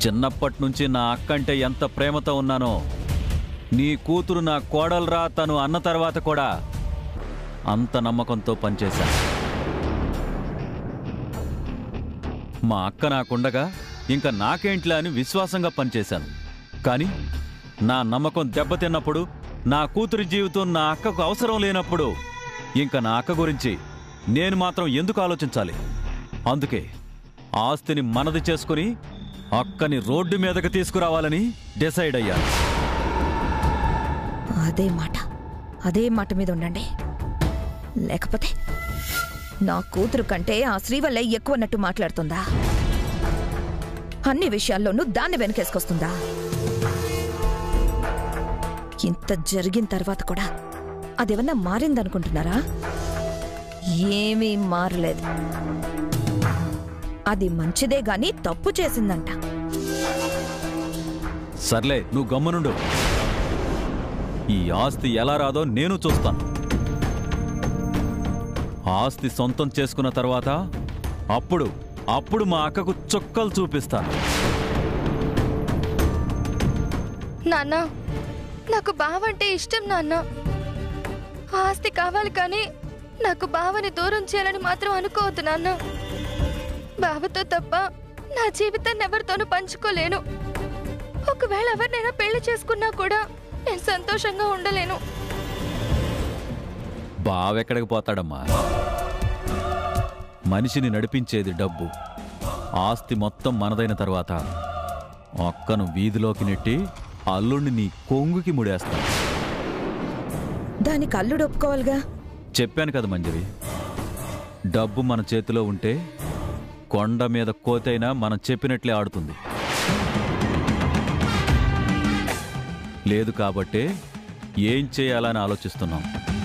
చిన్నప్పటి నుంచి నా అక్కంటే ఎంత ప్రేమతో ఉన్నానో నీ కూతురు నా కోడలరా తను అన్న తర్వాత కూడా అంత నమ్మకంతో పనిచేశాను మా అక్క నాకుండగా ఇంకా నాకేంట్లే అని విశ్వాసంగా పనిచేశాను కానీ నా నమ్మకం దెబ్బతిన్నప్పుడు నా కూతురి జీవితం నా అక్కకు అవసరం లేనప్పుడు ఇంకా నా అక్క గురించి నేను మాత్రం ఎందుకు ఆలోచించాలి అందుకే ఆస్తిని మనది చేసుకుని అక్కని రోడ్డు మీదకి తీసుకురావాలని డిసైడ్ అయ్యాను అదే మాట అదే మాట మీద ఉండండి లేకపోతే నా కూతురు కంటే ఆ శ్రీవల్లే ఎక్కువన్నట్టు మాట్లాడుతుందా అన్ని విషయాల్లోనూ దాన్ని వెనకేసుకొస్తుందా ఇంత జరిగిన తర్వాత కూడా అదేమన్నా మారిందనుకుంటున్నారా ఏమీ మారలేదు అది మంచిదే గాని తప్పు చేసిందంట సర్లే నువ్వు గమ్మునుండు ఈ ఆస్తి ఎలా రాదో నేను చూస్తాను ఆస్తి సొంతం చేసుకున్న తర్వాత అప్పుడు అప్పుడు మా అక్కకు చుక్కలు చూపిస్తాను నాన్న నాకు బావ అంటే ఇష్టం నాన్న ఆస్తి కావాలి కానీ నాకు బావని దూరం చేయాలని మాత్రం అనుకోవద్దు నాన్న బావతో తప్ప నా జీవితాన్ని ఎవరితోనూ పంచుకోలేను ఒకవేళ ఎవరినైనా పెళ్లి చేసుకున్నా కూడా నేను సంతోషంగా ఉండలేను బావెక్కడికి పోతాడమ్మా మనిషిని నడిపించేది డబ్బు ఆస్తి మొత్తం మనదైన తర్వాత అక్కను వీధిలోకి నెట్టి అల్లుడిని నీ కొంగుకి ముడేస్తాను దానికి అల్లుడు ఒప్పుకోవాలిగా చెప్పాను కదా మంజరి డబ్బు మన చేతిలో ఉంటే కొండ మీద కోతైనా మనం చెప్పినట్లే ఆడుతుంది లేదు కాబట్టే ఏం చేయాలని ఆలోచిస్తున్నాం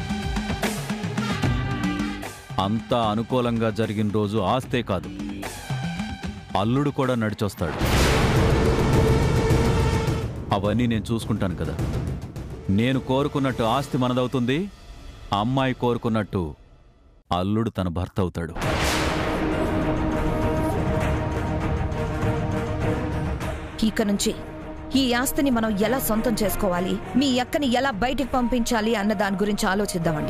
అంతా అనుకూలంగా జరిగిన రోజు ఆస్తే కాదు అల్లుడు కూడా నడిచొస్తాడు అవన్నీ నేను చూసుకుంటాను కదా నేను కోరుకున్నట్టు ఆస్తి మనదవుతుంది అమ్మాయి కోరుకున్నట్టు అల్లుడు తన భర్త అవుతాడు ఇక నుంచి ఈ ఆస్తిని మనం ఎలా సొంతం చేసుకోవాలి మీ అక్కని ఎలా బయటికి పంపించాలి అన్న దాని గురించి ఆలోచిద్దామండి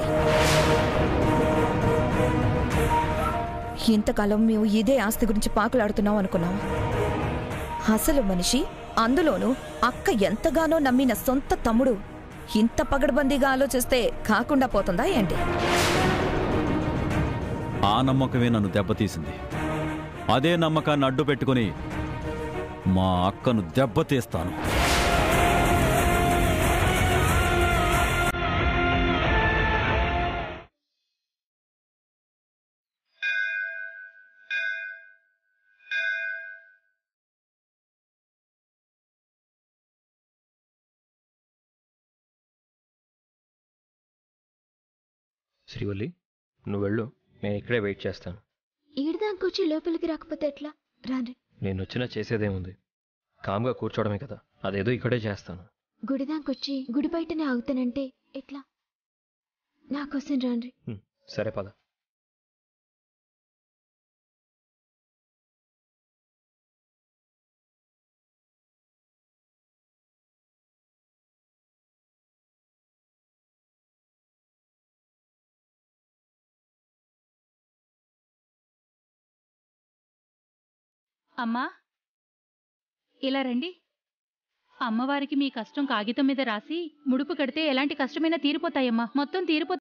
ఇంతకాలం మేము ఇదే ఆస్తి గురించి పాకులాడుతున్నాం అనుకున్నాం అసలు మనిషి అందులోనూ అక్క ఎంతగానో నమ్మిన సొంత తమ్ముడు ఇంత పగడబందీగా ఆలోచిస్తే కాకుండా పోతుందా ఏంటి ఆ నమ్మకమే నన్ను దెబ్బతీసింది అదే నమ్మకాన్ని అడ్డు పెట్టుకుని మా అక్కను దెబ్బతీస్తాను శ్రీవల్లి నువ్వు వెళ్ళు నేను ఇక్కడే వెయిట్ చేస్తాను ఈడదాకొచ్చి లోపలికి రాకపోతే ఎట్లా రాండి నేను వచ్చినా చేసేదేముంది కామ్గా కూర్చోవడమే కదా అదేదో ఇక్కడే చేస్తాను గుడిదాకొచ్చి గుడి బయటనే ఆగుతానంటే ఎట్లా నా కోసం రాండి హ్మ్, సరే పద అమ్మా ఇలా రండి అమ్మవారికి మీ కష్టం కాగితం మీద రాసి ముడుపు కడితే ఎలాంటి కష్టమైనా తీరిపోతాయమ్మా మొత్తం తీరిపో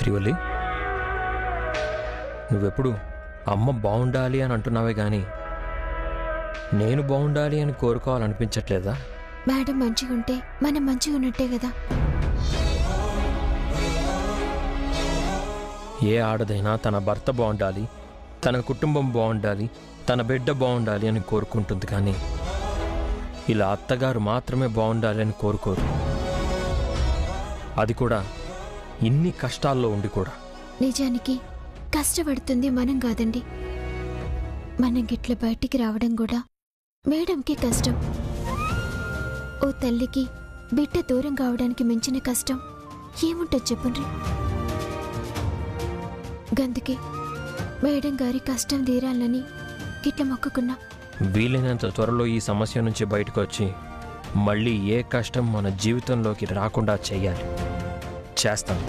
శ్రీవల్లి నువ్వెప్పుడు అమ్మ బాగుండాలి అని అంటున్నావే కానీ నేను బాగుండాలి అని కోరుకోవాలనిపించట్లేదా మేడం మంచిగా ఉంటే మనం మంచిగా ఉన్నట్టే కదా ఏ ఆడదైనా తన భర్త బాగుండాలి తన కుటుంబం బాగుండాలి తన బిడ్డ బాగుండాలి అని కోరుకుంటుంది కానీ ఇలా అత్తగారు మాత్రమే బాగుండాలి అని కోరుకోరు అది కూడా ఇన్ని కష్టాల్లో ఉండి కూడా నిజానికి కష్టపడుతుంది మనం కాదండి మనం గిట్ల బయటికి రావడం కూడా మేడంకి కష్టం ఓ తల్లికి బిడ్డ దూరం కావడానికి మించిన కష్టం ఏముంటుంది చెప్పండి గందుకే మేడం గారి కష్టం తీరాలని గిట్ల మొక్కుకున్నా వీలైనంత త్వరలో ఈ సమస్య నుంచి బయటకు వచ్చి మళ్ళీ ఏ కష్టం మన జీవితంలోకి రాకుండా చేయాలి చేస్తాను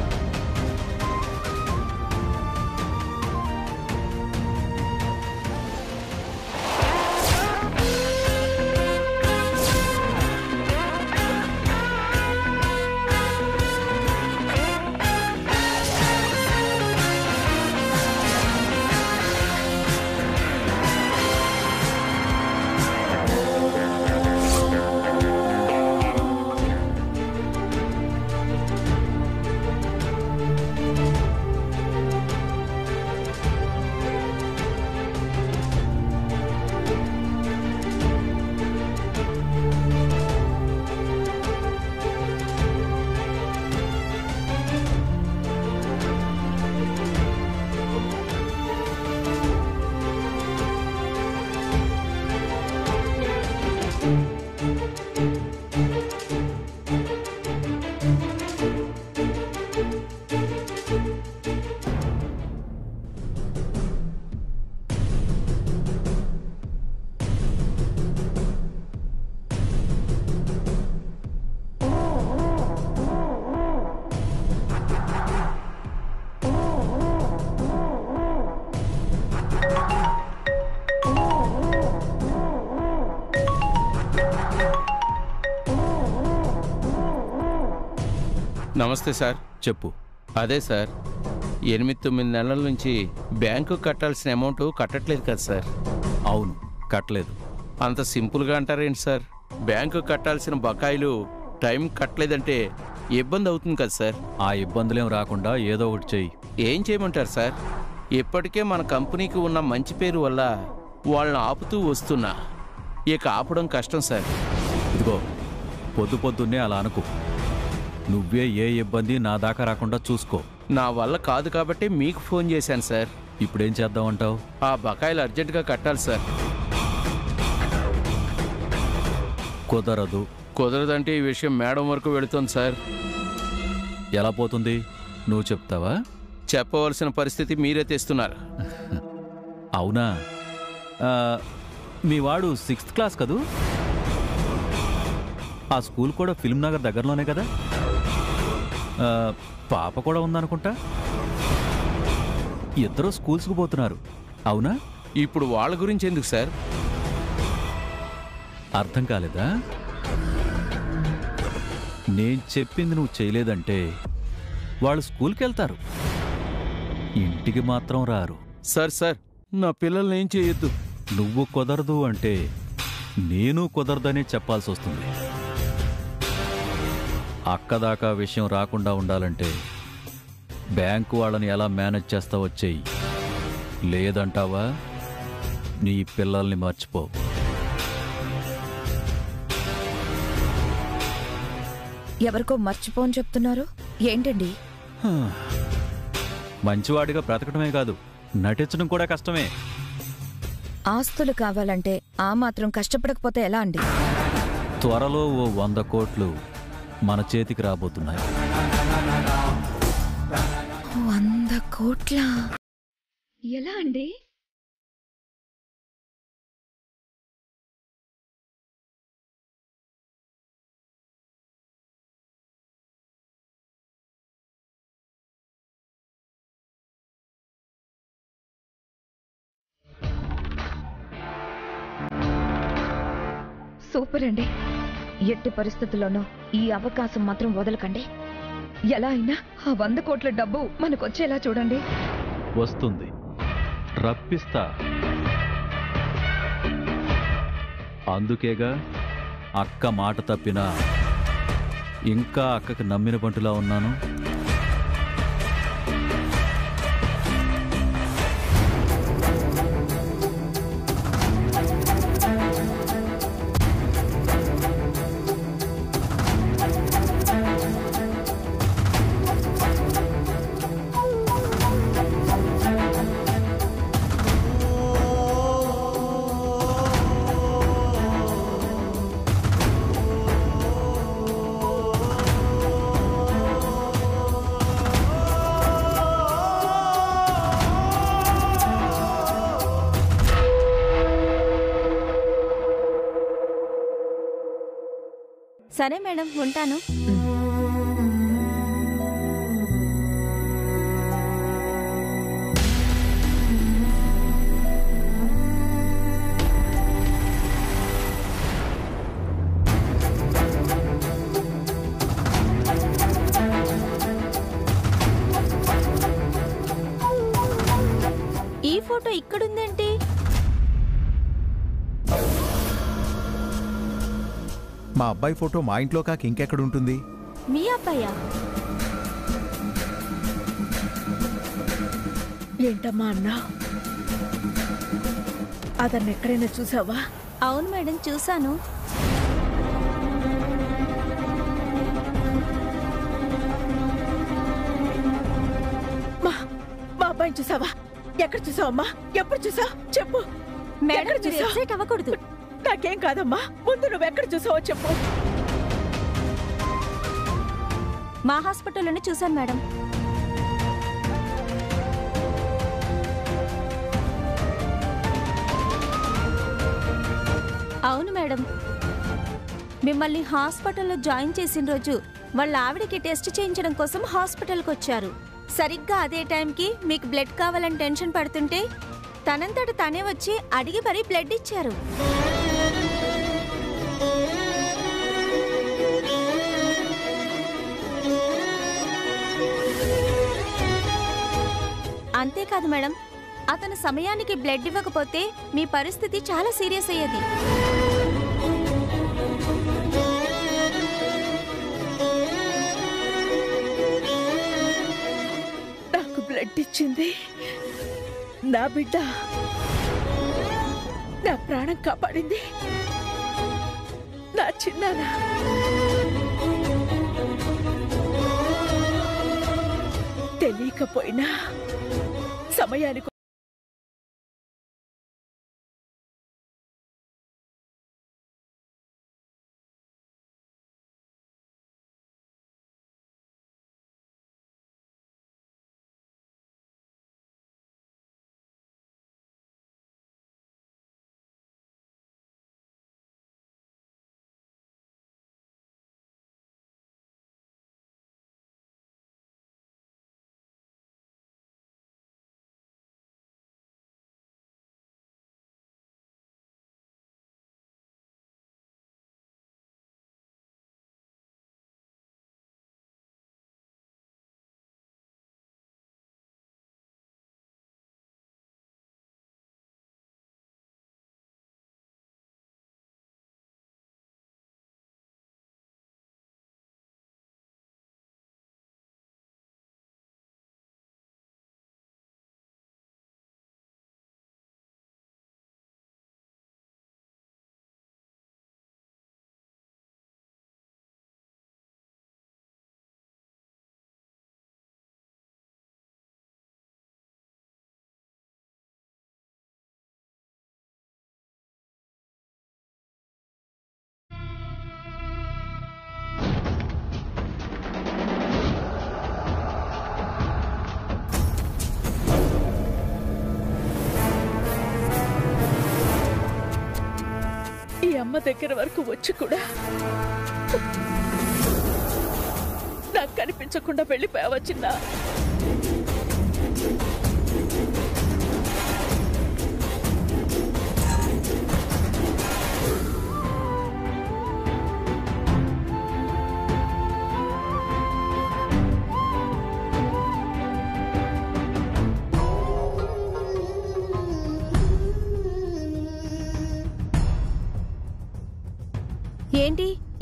నమస్తే సార్ చెప్పు అదే సార్ ఎనిమిది తొమ్మిది నెలల నుంచి బ్యాంకు కట్టాల్సిన అమౌంట్ కట్టట్లేదు కదా సార్ అవును కట్టలేదు అంత సింపుల్గా అంటారేంటి సార్ బ్యాంకు కట్టాల్సిన బకాయిలు టైం కట్టలేదంటే ఇబ్బంది అవుతుంది కదా సార్ ఆ ఇబ్బందులేం రాకుండా ఏదో ఒకటి చెయ్యి ఏం చేయమంటారు సార్ ఇప్పటికే మన కంపెనీకి ఉన్న మంచి పేరు వల్ల వాళ్ళని ఆపుతూ వస్తున్నా ఇక ఆపడం కష్టం సార్ ఇదిగో పొద్దు పొద్దున్నే అలా అనుకు నువ్వే ఏ ఇబ్బంది నా దాకా రాకుండా చూసుకో నా వల్ల కాదు కాబట్టి మీకు ఫోన్ చేశాను సార్ ఇప్పుడేం చేద్దామంటావు ఆ బకాయిలు అర్జెంటుగా కట్టాలి సార్ కుదరదు కుదరదంటే ఈ విషయం మేడం వరకు వెళుతుంది సార్ ఎలా పోతుంది నువ్వు చెప్తావా చెప్పవలసిన పరిస్థితి మీరే తెస్తున్నారు అవునా ఆ, మీ వాడు సిక్స్త్ క్లాస్ కదూ ఆ స్కూల్ కూడా ఫిల్మ్ నగర్ దగ్గరలోనే కదా ఆ, పాప కూడా ఉందనుకుంటా ఇద్దరు స్కూల్స్కి పోతున్నారు అవునా ఇప్పుడు వాళ్ళ గురించి ఎందుకు సార్ అర్థం కాలేదా నేను చెప్పింది నువ్వు చేయలేదంటే వాళ్ళు స్కూల్కి వెళ్తారు ఇంటికి మాత్రం రారు సార్ సార్ నా పిల్లల్ని ఏం చేయొద్దు నువ్వు కుదరదు అంటే నేను కుదరదనే చెప్పాల్సి వస్తుంది అక్కదాకా విషయం రాకుండా ఉండాలంటే బ్యాంకు వాళ్ళని ఎలా మేనేజ్ చేస్తావో చెయ్యి లేదంటావా నీ పిల్లల్ని మర్చిపో ఎవరికో మర్చిపోని చెప్తున్నారు ఏంటండి మంచివాడిగా బ్రతకడమే కాదు నటించడం కూడా కష్టమే ఆస్తులు కావాలంటే ఆ మాత్రం కష్టపడకపోతే ఎలా అండి త్వరలో ఓ వంద కోట్లు మన చేతికి రాబోతున్నాయి వంద కోట్ల ఎలా అండి సూపర్ అండి ఎట్టి పరిస్థితుల్లోనూ ఈ అవకాశం మాత్రం వదలకండి ఎలా అయినా ఆ వంద కోట్ల డబ్బు మనకొచ్చేలా చూడండి వస్తుంది రప్పిస్తా అందుకేగా అక్క మాట తప్పినా ఇంకా అక్కకి నమ్మిన బంటులా ఉన్నాను సరే మేడం ఉంటాను ఈ ఫోటో ఇక్కడుందేంటి మా అబ్బాయి ఫోటో మా ఇంట్లో కాక ఇంకెక్కడ ఉంటుంది మీ అబ్బాయా ఏంటమ్మా అన్నా అతన్ని ఎక్కడైనా చూసావా అవును మేడం చూశాను మా మా అబ్బాయిని చూసావా ఎక్కడ చూసావమ్మా ఎప్పుడు చూసావు చెప్పు మేడం ఎక్కడ మీరు చూసావు ఎక్సైట్ అవ్వకూడదు నాకేం కాదమ్మా ముందు నువ్వు ఎక్కడ చూసావో చెప్పు మా హాస్పిటల్లోనే చూశాను మేడం అవును మేడం మిమ్మల్ని హాస్పిటల్లో జాయిన్ చేసిన రోజు వాళ్ళ ఆవిడకి టెస్ట్ చేయించడం కోసం హాస్పిటల్కి వచ్చారు సరిగ్గా అదే టైంకి మీకు బ్లడ్ కావాలని టెన్షన్ పడుతుంటే తనంతట తనే వచ్చి అడిగి మరీ బ్లడ్ ఇచ్చారు అంతేకాదు మేడం అతను సమయానికి బ్లడ్ ఇవ్వకపోతే మీ పరిస్థితి చాలా సీరియస్ అయ్యేది నాకు బ్లడ్ ఇచ్చింది నా బిడ్డ నా ప్రాణం కాపాడింది నా చిన్నానా తెలియకపోయినా సమయానికి ఈ అమ్మ దగ్గర వరకు వచ్చి కూడా నాకు కనిపించకుండా వెళ్ళిపోయావా చిన్న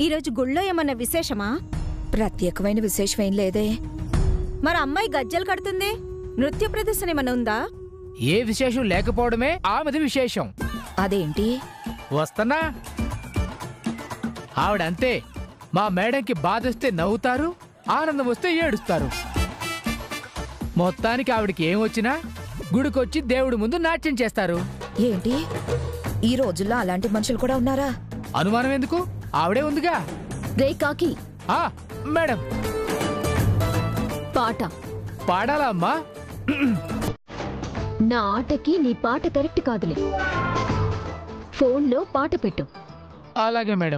ఈరోజు గుళ్ళో ఏమన్నా విశేషమా ప్రత్యేకమైన విశేషం ఏం లేదే మరి అమ్మాయి గజ్జలు కడుతుంది నృత్య ప్రదర్శన ఏమన్నా ఉందా ఏ విశేషం లేకపోవడమే ఆమెది విశేషం అదేంటి వస్తనా ఆవిడంతే మా మేడంకి బాధొస్తే నవ్వుతారు ఆనందం వస్తే ఏడుస్తారు మొత్తానికి ఆవిడకి ఏం వచ్చినా గుడికొచ్చి దేవుడి ముందు నాట్యం చేస్తారు ఏంటి ఈ రోజుల్లో అలాంటి మనుషులు కూడా ఉన్నారా అనుమానం ఎందుకు ఆవిడే ఉందిగా రే కాకి ఆ మేడం పాట పాడాలా అమ్మా నా ఆటకి నీ పాట కరెక్ట్ కాదులే ఫోన్లో పాట పెట్టు అలాగే మేడం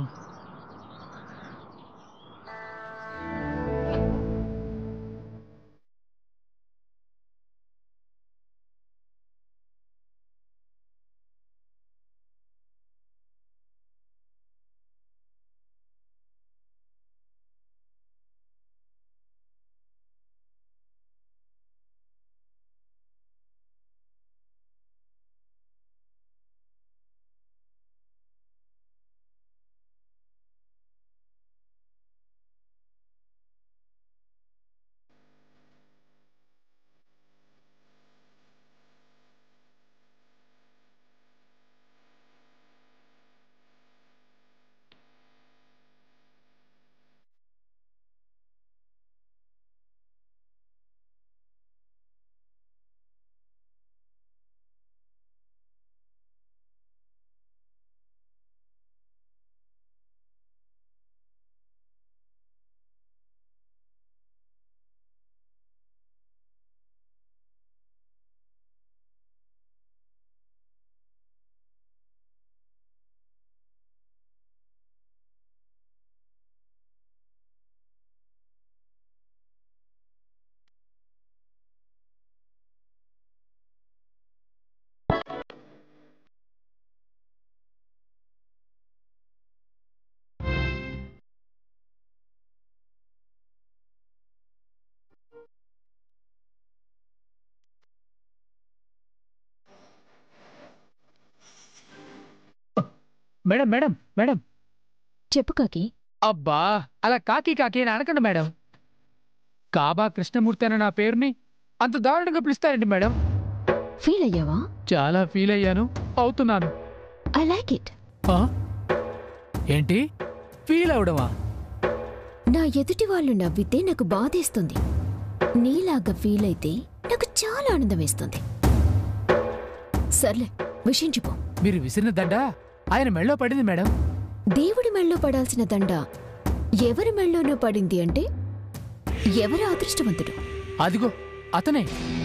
మేడం మేడం మేడం చెప్పు కాకి అబ్బా అలా కాకి కాకి అని అనకండి మేడం కాబా కృష్ణమూర్తి అన్న నా పేరుని అంత దారుణంగా పిలుస్తారండి మేడం ఫీల్ అయ్యావా చాలా ఫీల్ అయ్యాను అవుతున్నాను ఐ లైక్ ఇట్ ఆ? ఏంటి ఫీల్ అవడమా నా ఎదుటి వాళ్ళు నవ్వితే నాకు బాధేస్తుంది నీలాగా ఫీల్ అయితే నాకు చాలా ఆనందం వేస్తుంది సర్లే విషయం చెప్పు మీరు విసిరిన దండ ఆయన మెళ్ళో పడింది మేడం దేవుడి మెళ్ళో పడాల్సిన దండ ఎవరి మెళ్ళోనో పడింది అంటే ఎవరు అదృష్టవంతుడు అదిగో అతనే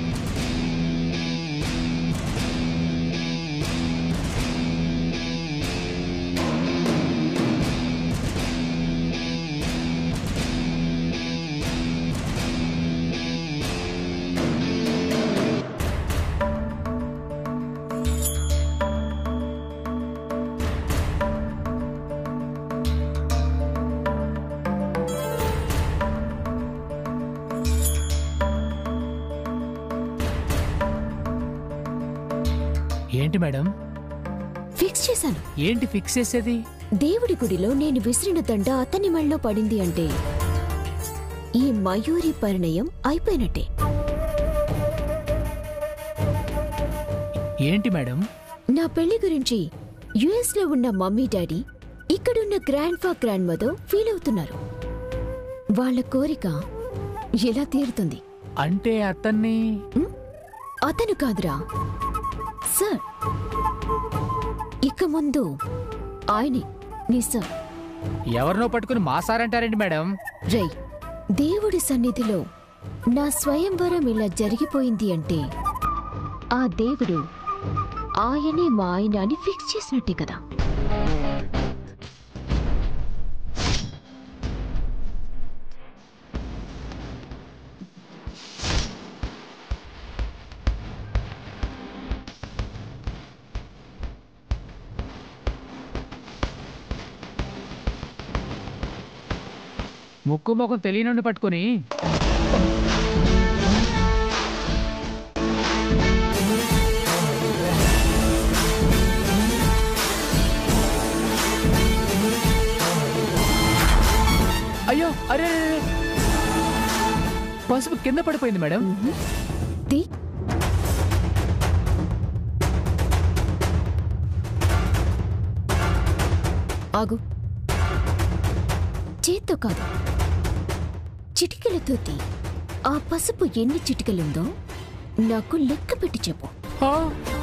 ఏంటి మేడం ఫిక్స్ చేశాను ఏంటి ఫిక్స్ చేసేది దేవుడి గుడిలో నేను విసిరిన దండ అతని మెళ్ళో పడింది అంటే ఈ మయూరి పరిణయం అయిపోయినట్టే ఏంటి మేడం నా పెళ్లి గురించి యుఎస్ లో ఉన్న మమ్మీ డాడీ ఇక్కడున్న grand fa grandmother feel అవుతున్నారు వాళ్ళ కోరిక ఎలా తీరుతుంది అంటే అతన్ని అతను కాదురా సార్ ఇక ముందు ఆయనే నీ సార్ ఎవరినో పట్టుకుని మా సార్ అంటారండి మేడం రై దేవుడి సన్నిధిలో నా స్వయంవరం ఇలా జరిగిపోయింది అంటే ఆ దేవుడు ఆయనే మా ఆయన అని ఫిక్స్ చేసినట్టే కదా ముక్కు ముఖం తెలియనుండి పట్టుకుని అయ్యో అరే అరే, అరే. పసుపు కింద పడిపోయింది మేడం తీ ఆగు చేత్తో కాదు చిటికెలతో తీ ఆ పసుపు ఎన్ని చిటికెలుందో నాకు లెక్క పెట్టి చెప్పు ఆ,